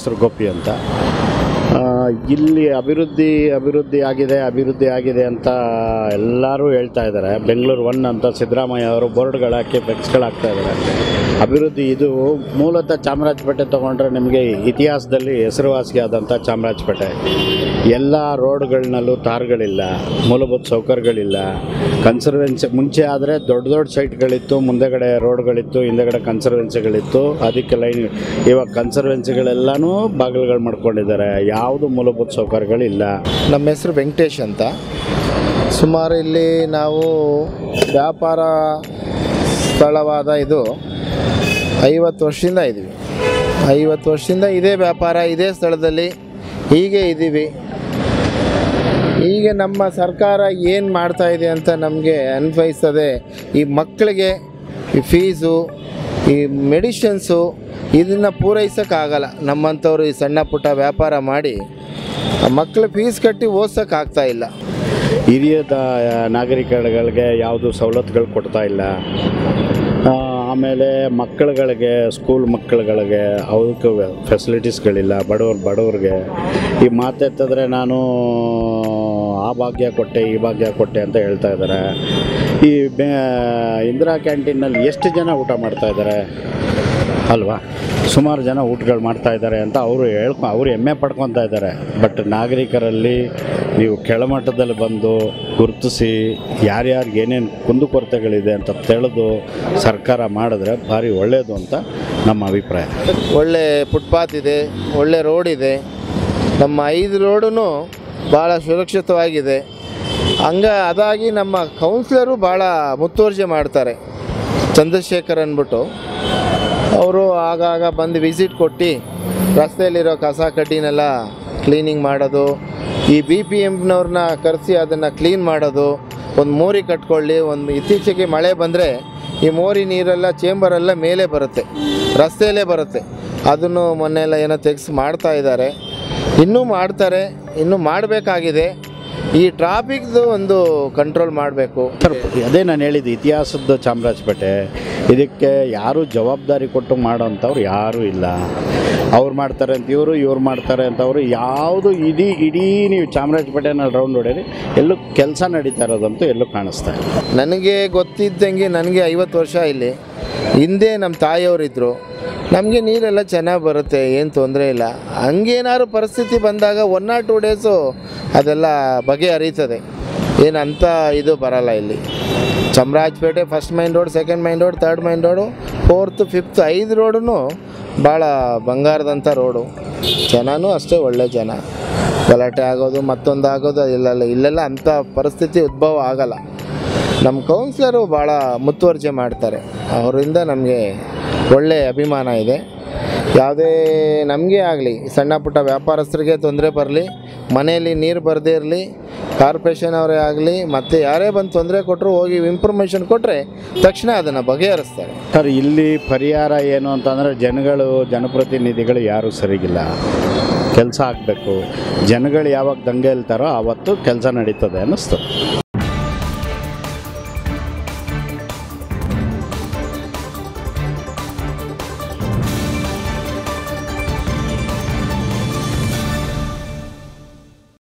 ಹೆಸರು ಗೋಪಿ ಅಂತ ಆ, ಇಲ್ಲಿ ಅಭಿವೃದ್ಧಿ ಅಭಿವೃದ್ಧಿ ಆಗಿದೆ ಅಭಿವೃದ್ಧಿ ಆಗಿದೆ ಅಂತ ಎಲ್ಲರೂ ಹೇಳ್ತಾ ಇದ್ದಾರೆ ಬೆಂಗಳೂರು ಒನ್ ಅಂತ ಸಿದ್ದರಾಮಯ್ಯ ಅವರು ಬೋರ್ಡ್ಗಳು ಹಾಕಿ ಫ್ಲೆಕ್ಸ್ಗಳು ಹಾಕ್ತಾ ಇದ್ದಾರೆ ಅಭಿವೃದ್ಧಿ ಇದು ಮೂಲತಃ ಚಾಮರಾಜಪೇಟೆ ತೊಗೊಂಡ್ರೆ ನಿಮಗೆ ಇತಿಹಾಸದಲ್ಲಿ ಹೆಸರುವಾಸಿಯಾದಂಥ ಚಾಮರಾಜಪೇಟೆ ಎಲ್ಲ ರೋಡ್ಗಳನ್ನಲ್ಲೂ ತಾರ್ಗಳಿಲ್ಲ ಮೂಲಭೂತ ಸೌಕರ್ಯಗಳಿಲ್ಲ ಕನ್ಸರ್ವೆನ್ಸಿ ಮುಂಚೆ ಆದರೆ ದೊಡ್ಡ ದೊಡ್ಡ ಸೈಟ್ಗಳಿತ್ತು ಮುಂದೆಗಡೆ ರೋಡ್ಗಳಿತ್ತು ಹಿಂದೆಗಡೆ ಕನ್ಸರ್ವೆನ್ಸಿಗಳಿತ್ತು ಅದಕ್ಕೆ ಲೈನ್ ಇವಾಗ ಕನ್ಸರ್ವೆನ್ಸಿಗಳೆಲ್ಲನೂ ಬಾಗಿಲುಗಳು ಮಾಡ್ಕೊಂಡಿದ್ದಾರೆ ಯಾವುದು ಮೂಲಭೂತ ಸೌಕರ್ಯಗಳಿಲ್ಲ ನಮ್ಮ ಹೆಸರು ವೆಂಕಟೇಶ್ ಅಂತ ಸುಮಾರು ಇಲ್ಲಿ ನಾವು ವ್ಯಾಪಾರ ಸ್ಥಳವಾದ ಇದು ಐವತ್ತು ವರ್ಷದಿಂದ ಇದ್ದೀವಿ ಐವತ್ತು ವರ್ಷದಿಂದ ಇದೇ ವ್ಯಾಪಾರ ಇದೇ ಸ್ಥಳದಲ್ಲಿ ಹೀಗೆ ಇದ್ದೀವಿ ಈಗ ನಮ್ಮ ಸರ್ಕಾರ ಏನು ಮಾಡ್ತಾ ಇದೆ ಅಂತ ನಮಗೆ ಅನ್ವಯಿಸ್ತದೆ ಈ ಮಕ್ಕಳಿಗೆ ಈ ಫೀಸು ಈ ಮೆಡಿಷನ್ಸು ಇದನ್ನು ಪೂರೈಸೋಕ್ಕಾಗಲ್ಲ ನಮ್ಮಂಥವ್ರು ಈ ಸಣ್ಣ ಪುಟ್ಟ ವ್ಯಾಪಾರ ಮಾಡಿ ಆ ಮಕ್ಕಳ ಫೀಸ್ ಕಟ್ಟಿ ಓದ್ಸೋಕ್ಕಾಗ್ತಾ ಇಲ್ಲ ಹಿರಿಯ ನಾಗರಿಕಗಳಿಗೆ ಯಾವುದು ಸವಲತ್ತುಗಳು ಕೊಡ್ತಾ ಇಲ್ಲ ಆ, ಆಮೇಲೆ ಮಕ್ಕಳುಗಳಿಗೆ ಸ್ಕೂಲ್ ಮಕ್ಕಳುಗಳಿಗೆ ಅವಕ್ಕೆ ಫೆಸಿಲಿಟೀಸ್ಗಳಿಲ್ಲ ಬಡವ್ರು ಬಡವ್ರಿಗೆ ಈ ಮಾತೆತ್ತಿದ್ರೆ ನಾನು ಆ ಭಾಗ್ಯ ಕೊಟ್ಟೆ ಈ ಭಾಗ್ಯ ಕೊಟ್ಟೆ ಅಂತ ಹೇಳ್ತಾ ಇದ್ದಾರೆ ಈ ಬೆ ಇಂದಿರಾ ಕ್ಯಾಂಟೀನಲ್ಲಿ ಎಷ್ಟು ಜನ ಊಟ ಮಾಡ್ತಾ ಇದ್ದಾರೆ ಅಲ್ವಾ ಸುಮಾರು ಜನ ಊಟಗಳು ಮಾಡ್ತಾ ಇದ್ದಾರೆ ಅಂತ ಅವರು ಹೇಳ್ಕೊ ಅವರು ಹೆಮ್ಮೆ ಪಡ್ಕೊತಾ ಇದ್ದಾರೆ ಬಟ್ ನಾಗರಿಕರಲ್ಲಿ ನೀವು ಕೆಳಮಟ್ಟದಲ್ಲಿ ಬಂದು ಗುರುತಿಸಿ ಯಾರ್ಯಾರಿಗೆ ಏನೇನು ಕುಂದುಕೊರತೆಗಳಿದೆ ಅಂತ ತಿಳಿದು ಸರ್ಕಾರ ಮಾಡಿದ್ರೆ ಭಾರಿ ಒಳ್ಳೆಯದು ಅಂತ ನಮ್ಮ ಅಭಿಪ್ರಾಯ ಒಳ್ಳೆ ಫುಟ್ಪಾತ್ ಇದೆ ಒಳ್ಳೆ ರೋಡ್ ಇದೆ ನಮ್ಮ ಐದು ರೋಡೂ ಭಾಳ ಸುರಕ್ಷಿತವಾಗಿದೆ ಹಂಗ ಅದಾಗಿ ನಮ್ಮ ಕೌನ್ಸಿಲರು ಭಾಳ ಮುತುವರ್ಜಿ ಮಾಡ್ತಾರೆ ಚಂದ್ರಶೇಖರ್ ಅಂದ್ಬಿಟ್ಟು ಅವರು ಆಗಾಗ ಬಂದು ವಿಸಿಟ್ ಕೊಟ್ಟು ರಸ್ತೆಯಲ್ಲಿರೋ ಕಸ ಕಡ್ಡಿನೆಲ್ಲ ಕ್ಲೀನಿಂಗ್ ಮಾಡೋದು ಈ ಬಿ ಪಿ ಎಮ್ನವ್ರನ್ನ ಕರೆಸಿ ಅದನ್ನು ಕ್ಲೀನ್ ಮಾಡೋದು ಒಂದು ಮೋರಿ ಕಟ್ಕೊಳ್ಳಿ ಒಂದು ಇತ್ತೀಚೆಗೆ ಮಳೆ ಬಂದರೆ ಈ ಮೋರಿ ನೀರೆಲ್ಲ ಚೇಂಬರೆಲ್ಲ ಮೇಲೆ ಬರುತ್ತೆ ರಸ್ತೆಯಲ್ಲೇ ಬರುತ್ತೆ ಅದನ್ನು ಮೊನ್ನೆಲ್ಲ ಏನೋ ತೆಗೆಸಿ ಮಾಡ್ತಾ ಇದ್ದಾರೆ ಇನ್ನೂ ಮಾಡ್ತಾರೆ ಇನ್ನೂ ಮಾಡಬೇಕಾಗಿದೆ ಈ ಟ್ರಾಫಿಕ್ದು ಒಂದು ಕಂಟ್ರೋಲ್ ಮಾಡಬೇಕು ಸರ್ ಅದೇ ನಾನು ಹೇಳಿದ್ದು ಇತಿಹಾಸದ ಚಾಮರಾಜಪೇಟೆ ಇದಕ್ಕೆ ಯಾರು ಜವಾಬ್ದಾರಿ ಕೊಟ್ಟು ಮಾಡೋಂಥವ್ರು ಯಾರೂ ಇಲ್ಲ ಅವ್ರು ಮಾಡ್ತಾರೆ ಅಂತ ಇವರು ಇವ್ರು ಮಾಡ್ತಾರೆ ಅಂತ ಅವರು ಯಾವುದು ಇಡೀ ಇಡೀ ನೀವು ಚಾಮರಾಜಪೇಟೆನಲ್ಲಿ ರೌಂಡ್ ಹೊಡೀರಿ ಎಲ್ಲೂ ಕೆಲಸ ನಡೀತಾ ಇರೋದಂತೂ ಎಲ್ಲೂ ಕಾಣಿಸ್ತಾ ಇಲ್ಲ ನನಗೆ ಗೊತ್ತಿದ್ದಂಗೆ ನನಗೆ ಐವತ್ತು ವರ್ಷ ಇಲ್ಲಿ ಹಿಂದೆ ನಮ್ಮ ತಾಯಿಯವರಿದ್ದರು ನಮಗೆ ನೀರೆಲ್ಲ ಚೆನ್ನಾಗಿ ಬರುತ್ತೆ ಏನು ತೊಂದರೆ ಇಲ್ಲ ಹಂಗೇನಾದ್ರು ಪರಿಸ್ಥಿತಿ ಬಂದಾಗ ಒನ್ ಆರ್ ಟೂ ಡೇಸು ಅದೆಲ್ಲ ಬಗೆಹರೀತದೆ ಏನು ಅಂಥ ಇದು ಬರಲ್ಲ ಇಲ್ಲಿ Chamarajpet first main road second main road third main road fourth fifth ಐದು ರೋಡೂ ಭಾಳ ಬಂಗಾರದಂಥ ರೋಡು ಜನನೂ ಅಷ್ಟೇ ಒಳ್ಳೆ ಜನ ಗಲಾಟೆ ಆಗೋದು ಮತ್ತೊಂದು ಆಗೋದು ಇಲ್ಲೆಲ್ಲ ಇಲ್ಲೆಲ್ಲ ಅಂಥ ಪರಿಸ್ಥಿತಿ ಉದ್ಭವ ಆಗಲ್ಲ ನಮ್ಮ ಕೌನ್ಸಿಲರು ಭಾಳ ಮುತುವರ್ಜಿ ಮಾಡ್ತಾರೆ ಅವರಿಂದ ನಮಗೆ ಒಳ್ಳೆ ಅಭಿಮಾನ ಇದೆ ಯಾವುದೇ ನಮಗೆ ಆಗಲಿ ಸಣ್ಣ ಪುಟ್ಟ ವ್ಯಾಪಾರಸ್ಥರಿಗೆ ತೊಂದರೆ ಬರಲಿ ಮನೆಯಲ್ಲಿ ನೀರು ಬರದೇ ಇರಲಿ ಕಾರ್ಪೊರೇಷನ್ ಅವರೇ ಆಗಲಿ ಮತ್ತು ಯಾರೇ ಬಂದು ತೊಂದರೆ ಕೊಟ್ಟರು ಹೋಗಿ ಇನ್ಫಾರ್ಮೇಷನ್ ಕೊಟ್ಟರೆ ತಕ್ಷಣ ಅದನ್ನು ಬಗೆಹರಿಸ್ತಾರೆ ಸರ್ ಇಲ್ಲಿ ಪರಿಹಾರ ಏನು ಅಂತಂದರೆ ಜನಗಳು ಜನಪ್ರತಿನಿಧಿಗಳು ಯಾರೂ ಸರಿಗಿಲ್ಲ ಕೆಲಸ ಆಗಬೇಕು ಜನಗಳು ಯಾವಾಗ ದಂಗೆ ಹೇಳ್ತಾರೋ ಆವತ್ತು ಕೆಲಸ ನಡೀತದೆ ಅನ್ನಿಸ್ತದೆ